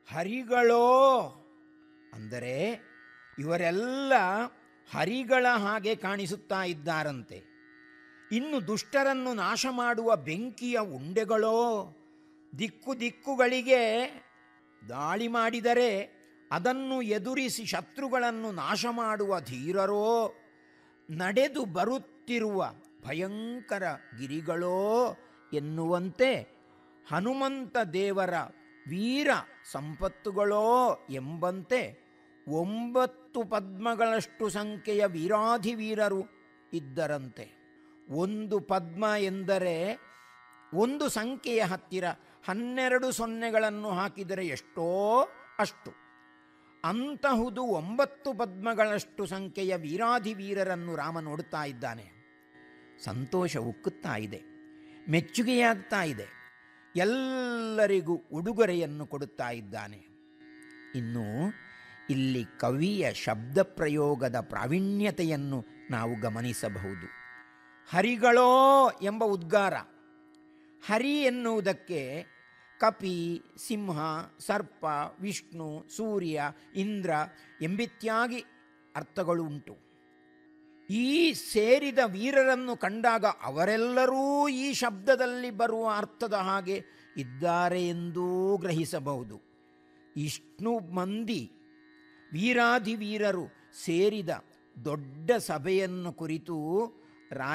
ಹರಿಗಳೋ ಅಂದರೆ ಇವರೆಲ್ಲ ಹರಿಗಳ ಹಾಗೆ ಕಾಣಿಸುತ್ತಾ ಇದ್ದಾರಂತೆ ಇನ್ನು ದುಷ್ಟರನ್ನು ನಾಶ ಮಾಡುವ ಬೆಂಕಿಯ ಉಂಡೆಗಳೋ ದಿಕ್ಕು ದಿಕ್ಕುಗಳಿಗೆ ದಾಳಿ ಮಾಡಿದರೆ ಅದನ್ನು ಎದುರಿಸಿ ಶತ್ರುಗಳನ್ನು ನಾಶ ಮಾಡುವ ಧೀರರೋ ನಡೆದು ಬರುತ್ತಿರುವ ಭಯಂಕರ ಗಿರಿಗಳೋ ಎನ್ನುವಂತೆ ಹನುಮಂತ ದೇವರ ವೀರ ಸಂಪತ್ತುಗಳೋ ಎಂಬಂತೆ ಒಂಬತ್ತು ಪದ್ಮಗಳಷ್ಟು ಸಂಖ್ಯೆಯ ವೀರಾಧಿವೀರರು ಇದ್ದರಂತೆ ಒಂದು ಪದ್ಮ ಎಂದರೆ ಒಂದು ಸಂಖ್ಯೆಯ ಹತ್ತಿರ ಹನ್ನೆರಡು ಸೊನ್ನೆಗಳನ್ನು ಹಾಕಿದರೆ ಎಷ್ಟೋ ಅಷ್ಟು ಅಂತಹುದು ಒಂಬತ್ತು ಪದ್ಮಗಳಷ್ಟು ಸಂಖ್ಯೆಯ ವೀರಾಧಿವೀರರನ್ನು ರಾಮ ನೋಡುತ್ತಾ ಇದ್ದಾನೆ ಸಂತೋಷ ಉಕ್ಕುತ್ತಾ ಇದೆ ಮೆಚ್ಚುಗೆಯಾಗ್ತಾ ಇದೆ ಎಲ್ಲರಿಗೂ ಉಡುಗೊರೆಯನ್ನು ಕೊಡುತ್ತಾ ಇದ್ದಾನೆ ಇನ್ನು ಇಲ್ಲಿ ಕವಿಯ ಶಬ್ದ ಪ್ರಯೋಗದ ಪ್ರಾವೀಣ್ಯತೆಯನ್ನು ನಾವು ಗಮನಿಸಬಹುದು ಹರಿಗಳೋ ಎಂಬ ಉದ್ಗಾರ ಹರಿ ಎನ್ನುವುದಕ್ಕೆ ಕಪಿ ಸಿಂಹ ಸರ್ಪ ವಿಷ್ಣು ಸೂರ್ಯ ಇಂದ್ರ ಎಂಬಿತ್ಯಾಗಿ ಅರ್ಥಗಳು ಉಂಟು ಈ ಸೇರಿದ ವೀರರನ್ನು ಕಂಡಾಗ ಅವರೆಲ್ಲರೂ ಈ ಶಬ್ದದಲ್ಲಿ ಬರುವ ಅರ್ಥದ ಹಾಗೆ ಇದ್ದಾರೆ ಎಂದೂ ಗ್ರಹಿಸಬಹುದು ಇಷ್ಣು ಮಂದಿ ವೀರಾಧಿವೀರರು ಸೇರಿದ ದೊಡ್ಡ ಸಭೆಯನ್ನು ಕುರಿತು